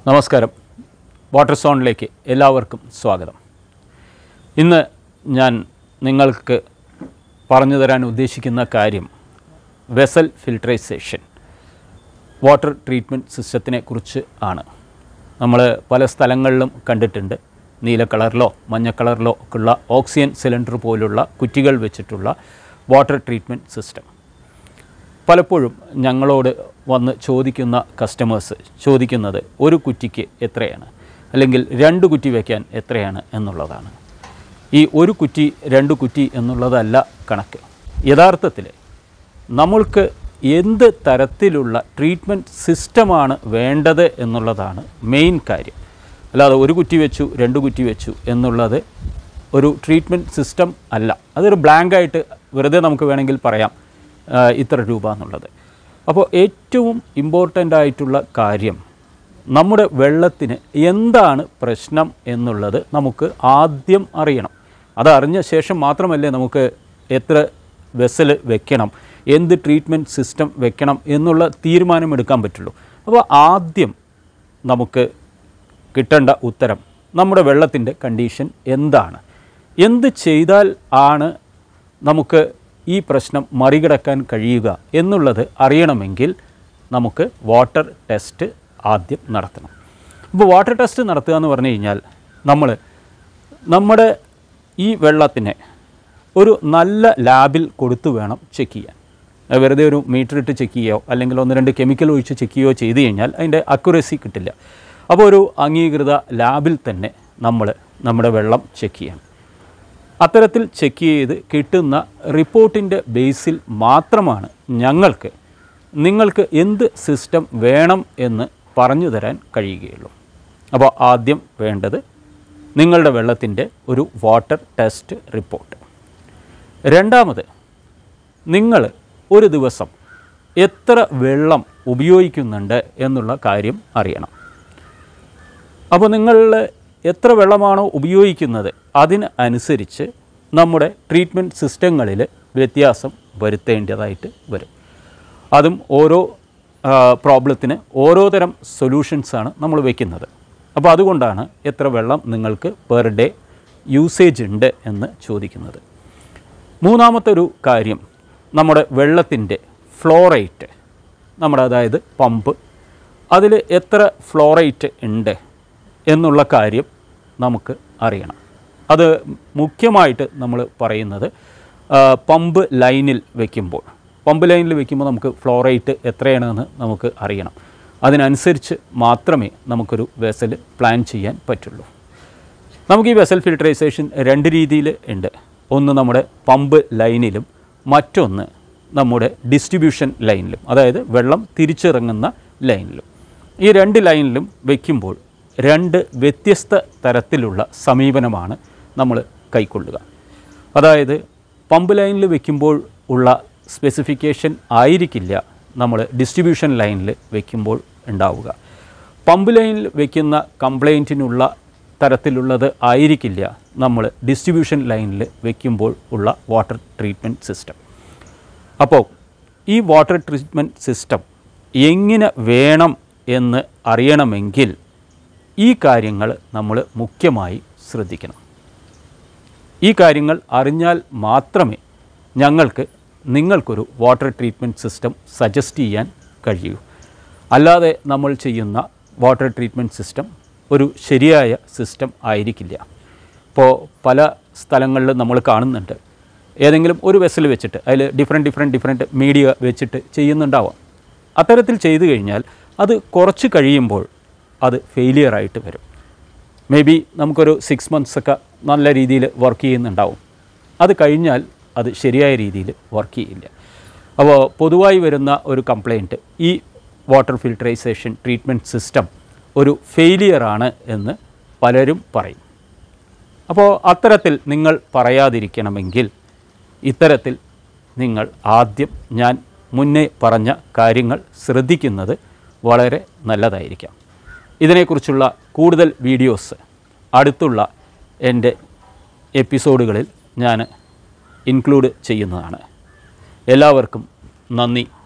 നമസ്കാരം വാട്ടർ സോണിലേക്ക് എല്ലാവർക്കും സ്വാഗതം ഇന്ന് ഞാൻ നിങ്ങൾക്ക് പറഞ്ഞു തരാൻ ഉദ്ദേശിക്കുന്ന കാര്യം വെസൽ ഫിൽട്രൈസേഷൻ വാട്ടർ ട്രീറ്റ്മെൻറ്റ് സിസ്റ്റത്തിനെ കുറിച്ച് ആണ് നമ്മൾ പല സ്ഥലങ്ങളിലും കണ്ടിട്ടുണ്ട് നീല കളറിലോ മഞ്ഞ കളറിലോ ഒക്കെയുള്ള ഓക്സിജൻ സിലിണ്ടർ പോലുള്ള കുറ്റികൾ വെച്ചിട്ടുള്ള വാട്ടർ ട്രീറ്റ്മെൻറ്റ് സിസ്റ്റം പലപ്പോഴും ഞങ്ങളോട് വന്ന് ചോദിക്കുന്ന കസ്റ്റമേഴ്സ് ചോദിക്കുന്നത് ഒരു കുറ്റിക്ക് എത്രയാണ് അല്ലെങ്കിൽ രണ്ട് കുറ്റി വയ്ക്കാൻ എത്രയാണ് എന്നുള്ളതാണ് ഈ ഒരു കുറ്റി രണ്ട് കുറ്റി എന്നുള്ളതല്ല കണക്ക് യഥാർത്ഥത്തിൽ നമ്മൾക്ക് എന്ത് തരത്തിലുള്ള ട്രീറ്റ്മെൻറ്റ് സിസ്റ്റമാണ് വേണ്ടത് എന്നുള്ളതാണ് മെയിൻ കാര്യം അല്ലാതെ ഒരു കുറ്റി വെച്ചു രണ്ട് കുറ്റി വെച്ചു എന്നുള്ളത് ഒരു ട്രീറ്റ്മെൻറ്റ് സിസ്റ്റം അല്ല അതൊരു ബ്ലാങ്കായിട്ട് വെറുതെ നമുക്ക് വേണമെങ്കിൽ പറയാം ആ, ഇത്ര രൂപ എന്നുള്ളത് അപ്പോൾ ഏറ്റവും ഇമ്പോർട്ടൻ്റ് ആയിട്ടുള്ള കാര്യം നമ്മുടെ വെള്ളത്തിന് എന്താണ് പ്രശ്നം എന്നുള്ളത് നമുക്ക് ആദ്യം അറിയണം അത് അറിഞ്ഞ ശേഷം മാത്രമല്ലേ നമുക്ക് എത്ര വെസൽ വെക്കണം എന്ത് ട്രീറ്റ്മെൻറ്റ് സിസ്റ്റം വെക്കണം എന്നുള്ള തീരുമാനമെടുക്കാൻ പറ്റുള്ളൂ അപ്പോൾ ആദ്യം നമുക്ക് കിട്ടേണ്ട ഉത്തരം നമ്മുടെ വെള്ളത്തിൻ്റെ കണ്ടീഷൻ എന്താണ് എന്ത് ചെയ്താൽ ആണ് നമുക്ക് ഈ പ്രശ്നം മറികടക്കാൻ കഴിയുക എന്നുള്ളത് അറിയണമെങ്കിൽ നമുക്ക് വാട്ടർ ടെസ്റ്റ് ആദ്യം നടത്തണം അപ്പോൾ വാട്ടർ ടെസ്റ്റ് നടത്തുക എന്ന് പറഞ്ഞു കഴിഞ്ഞാൽ നമ്മൾ നമ്മുടെ ഈ വെള്ളത്തിനെ ഒരു നല്ല ലാബിൽ കൊടുത്തു വേണം ചെക്ക് ചെയ്യാൻ അത് വെറുതെ ഒരു മീറ്റർ ഇട്ട് ചെക്ക് ചെയ്യുകയോ അല്ലെങ്കിൽ ഒന്ന് രണ്ട് കെമിക്കൽ ഒഴിച്ച് ചെക്ക് ചെയ്യുകയോ ചെയ്ത് കഴിഞ്ഞാൽ അതിൻ്റെ അക്യുറസി കിട്ടില്ല അപ്പോൾ ഒരു അംഗീകൃത ലാബിൽ തന്നെ നമ്മൾ നമ്മുടെ വെള്ളം ചെക്ക് ചെയ്യണം അത്തരത്തിൽ ചെക്ക് ചെയ്ത് കിട്ടുന്ന റിപ്പോർട്ടിൻ്റെ ബേസിൽ മാത്രമാണ് ഞങ്ങൾക്ക് നിങ്ങൾക്ക് എന്ത് സിസ്റ്റം വേണം എന്ന് പറഞ്ഞു തരാൻ കഴിയുകയുള്ളൂ അപ്പോൾ ആദ്യം വേണ്ടത് നിങ്ങളുടെ വെള്ളത്തിൻ്റെ ഒരു വാട്ടർ ടെസ്റ്റ് റിപ്പോർട്ട് രണ്ടാമത് നിങ്ങൾ ഒരു ദിവസം എത്ര വെള്ളം ഉപയോഗിക്കുന്നുണ്ട് എന്നുള്ള കാര്യം അറിയണം അപ്പോൾ നിങ്ങൾ എത്ര വെള്ളമാണോ ഉപയോഗിക്കുന്നത് അതിന് അനുസരിച്ച് നമ്മുടെ ട്രീറ്റ്മെൻറ്റ് സിസ്റ്റങ്ങളിൽ വ്യത്യാസം വരുത്തേണ്ടതായിട്ട് വരും അതും ഓരോ പ്രോബ്ലത്തിന് ഓരോ തരം സൊല്യൂഷൻസാണ് നമ്മൾ വയ്ക്കുന്നത് അപ്പോൾ അതുകൊണ്ടാണ് എത്ര വെള്ളം നിങ്ങൾക്ക് പെർ ഡേ യൂസേജ് ഉണ്ട് എന്ന് ചോദിക്കുന്നത് മൂന്നാമത്തെ ഒരു കാര്യം നമ്മുടെ വെള്ളത്തിൻ്റെ ഫ്ലോറേറ്റ് നമ്മുടെ അതായത് പമ്പ് അതിൽ എത്ര ഫ്ലോറേറ്റ് ഉണ്ട് എന്നുള്ള കാര്യം നമുക്ക് അറിയണം അത് മുഖ്യമായിട്ട് നമ്മൾ പറയുന്നത് ആ, പമ്പ് ലൈനിൽ വെക്കുമ്പോൾ പമ്പ് ലൈനിൽ വെക്കുമ്പോൾ നമുക്ക് ഫ്ലോറേറ്റ് എത്രയാണെന്ന് നമുക്ക് അറിയണം അതിനനുസരിച്ച് മാത്രമേ നമുക്കൊരു വെസൽ പ്ലാൻ ചെയ്യാൻ പറ്റുള്ളൂ നമുക്ക് ഈ വെസൽ ഫിൽട്രൈസേഷൻ രണ്ട് രീതിയിൽ ഉണ്ട് ഒന്ന് നമ്മുടെ പമ്പ് ലൈനിലും മറ്റൊന്ന് നമ്മുടെ ഡിസ്ട്രിബ്യൂഷൻ ലൈനിലും അതായത് വെള്ളം തിരിച്ചിറങ്ങുന്ന ലൈനിലും ഈ രണ്ട് ലൈനിലും വയ്ക്കുമ്പോൾ രണ്ട് വ്യത്യസ്ത തരത്തിലുള്ള സമീപനമാണ് നമ്മൾ കൈക്കൊള്ളുക അതായത് പമ്പ് ലൈനിൽ വെക്കുമ്പോൾ ഉള്ള സ്പെസിഫിക്കേഷൻ ആയിരിക്കില്ല നമ്മൾ ഡിസ്ട്രിബ്യൂഷൻ ലൈനിൽ വെക്കുമ്പോൾ ഉണ്ടാവുക പമ്പ് ലൈനിൽ വെക്കുന്ന കംപ്ലൈൻറ്റിനുള്ള തരത്തിലുള്ളത് ആയിരിക്കില്ല നമ്മൾ ഡിസ്ട്രിബ്യൂഷൻ ലൈനിൽ വെക്കുമ്പോൾ ഉള്ള വാട്ടർ ട്രീറ്റ്മെൻറ്റ് സിസ്റ്റം അപ്പോൾ ഈ വാട്ടർ ട്രീറ്റ്മെൻറ്റ് സിസ്റ്റം എങ്ങനെ വേണം എന്ന് അറിയണമെങ്കിൽ ഈ കാര്യങ്ങൾ നമ്മൾ മുഖ്യമായി ശ്രദ്ധിക്കണം ഈ കാര്യങ്ങൾ അറിഞ്ഞാൽ മാത്രമേ ഞങ്ങൾക്ക് നിങ്ങൾക്കൊരു വാട്ടർ ട്രീറ്റ്മെൻറ്റ് സിസ്റ്റം സജസ്റ്റ് ചെയ്യാൻ കഴിയൂ അല്ലാതെ നമ്മൾ ചെയ്യുന്ന വാട്ടർ ട്രീറ്റ്മെൻറ്റ് സിസ്റ്റം ഒരു ശരിയായ സിസ്റ്റം ആയിരിക്കില്ല ഇപ്പോൾ പല സ്ഥലങ്ങളിലും നമ്മൾ കാണുന്നുണ്ട് ഏതെങ്കിലും ഒരു വെസൽ വെച്ചിട്ട് അതിൽ ഡിഫറെൻറ്റ് ഡിഫറെൻറ്റ് ഡിഫറെൻറ്റ് മീഡിയ വെച്ചിട്ട് ചെയ്യുന്നുണ്ടാവാം അത്തരത്തിൽ ചെയ്തു കഴിഞ്ഞാൽ അത് കുറച്ച് കഴിയുമ്പോൾ അത് ഫെയിലിയർ ആയിട്ട് വരും മേ ബി നമുക്കൊരു സിക്സ് മന്ത്സ് ഒക്കെ നല്ല രീതിയിൽ വർക്ക് ചെയ്യുന്നുണ്ടാവും അത് കഴിഞ്ഞാൽ അത് ശരിയായ രീതിയിൽ വർക്ക് ചെയ്യില്ല അപ്പോൾ പൊതുവായി വരുന്ന ഒരു കംപ്ലൈൻറ്റ് ഈ വാട്ടർ ഫിൽട്രൈസേഷൻ ട്രീറ്റ്മെൻറ്റ് സിസ്റ്റം ഒരു ഫെയിലിയർ ആണ് എന്ന് പലരും പറയും അപ്പോൾ അത്തരത്തിൽ നിങ്ങൾ പറയാതിരിക്കണമെങ്കിൽ ഇത്തരത്തിൽ നിങ്ങൾ ആദ്യം ഞാൻ മുന്നേ പറഞ്ഞ കാര്യങ്ങൾ ശ്രദ്ധിക്കുന്നത് വളരെ നല്ലതായിരിക്കാം ഇതിനെക്കുറിച്ചുള്ള കൂടുതൽ വീഡിയോസ് അടുത്തുള്ള എൻ്റെ എപ്പിസോഡുകളിൽ ഞാൻ ഇൻക്ലൂഡ് ചെയ്യുന്നതാണ് എല്ലാവർക്കും നന്ദി